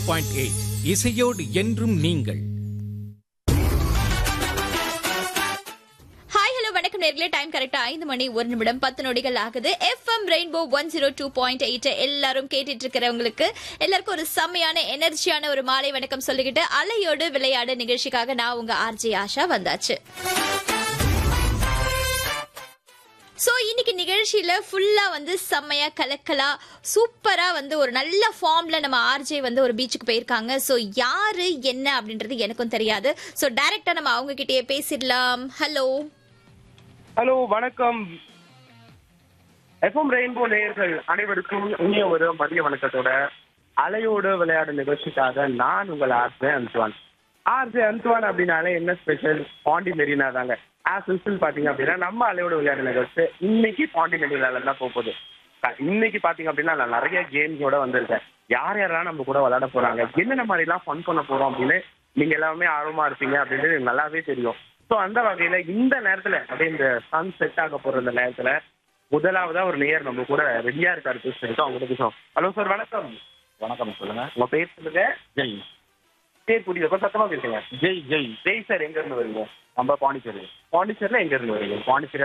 point eight இசையோடு என்றும் நீங்கள் ஹாய் ஹலோ வணக்கம் நேர்களே டைம் கரெக்டா ஐந்து மணி ஒரு நிமிடம் பத்து நொடிகள் ஆகுது FM rainbow one zero two point eight எல்லாரும் கேட்டுட்டு இருக்கிறவங்களுக்கு எல்லாருக்கும் ஒரு செம்மையான எனர்ஜியான ஒரு மாலை வணக்கம் சொல்லிக்கிட்டு அலையோடு விளையாடு நிகழ்ச்சிக்காக நான் உங்க ஆர்ஜே ஆஷா வந்தாச்சு சோ இன்னைக்கு நிகழ்ச்சியில ஃபுல்லா வந்து செம்மையா கலக்கலா சூப்பரா வந்து ஒரு நல்ல ஃபார்ம்ல நம்ம ஆர்ஜே வந்து ஒரு பீச்சுக்கு போயிருக்காங்க சோ யாரு என்ன அப்படின்றது எனக்கும் தெரியாது சோ டைரக்டா நம்ம அவங்க கிட்டயே பேசிடலாம் ஹலோ ஹலோ வணக்கம் எஃப்எம் ரெயின்போ நேயர்கள் அனைவருக்கும் இனிய ஒரு மதிய வணக்கத்தோட அலையோடு விளையாடு நிகழ்ச்சிக்காக நான் உங்கள் ஆர்ஜே அந்துவான் ஆர்ஜே அந்துவான் அப்படின்னாலே என்ன ஸ்பெஷல் பாண்டி மெரினா தாங்க ஆஸ் யூஸ்வல் பாத்தீங்க அப்படின்னா நம்ம அலையோடு விளையாடு நிகழ்ச்சி இன்னைக்கு பாண்டி மெரினால தான் போக போகுது அஹ் இன்னைக்கு பாத்தீங்க அப்படின்னா நான் நிறைய கேம்ஸோட வந்திருக்கேன் யார் யாரெல்லாம் நம்ம கூட விளையாட போறாங்க என்னென்ன மாதிரி எல்லாம் ஃபன் பண்ண போறோம் அப்படின்னு நீங்க எல்லாமே ஆர்வமா இருப்பீங்க அப்படின்னு எனக்கு நல்லாவே தெரியும் ஸோ அந்த வகையில இந்த நேரத்துல அப்படியே இந்த சன் செட் ஆக போற இந்த நேரத்துல முதலாவதா ஒரு நேயர் நம்ம கூட ரெடியா இருக்காரு பேசுறதுக்கு அவங்க கிட்ட பேசுவோம் ஹலோ சார் வணக்கம் வணக்கம் சொல்லுங்க உங்க பேர் சொல்லுங்க ஜெய் பேர் புரியுது கொஞ்சம் சத்தமா பேசுங்க ஜெய் ஜெய் ஜெய் சார் எங்க இருந்து வரீங்க நம்ம பாண்டிச்சேரி பாண்டிச்சேரியில எங்க இருந்து வரீங்க பாண்டிச்சேரி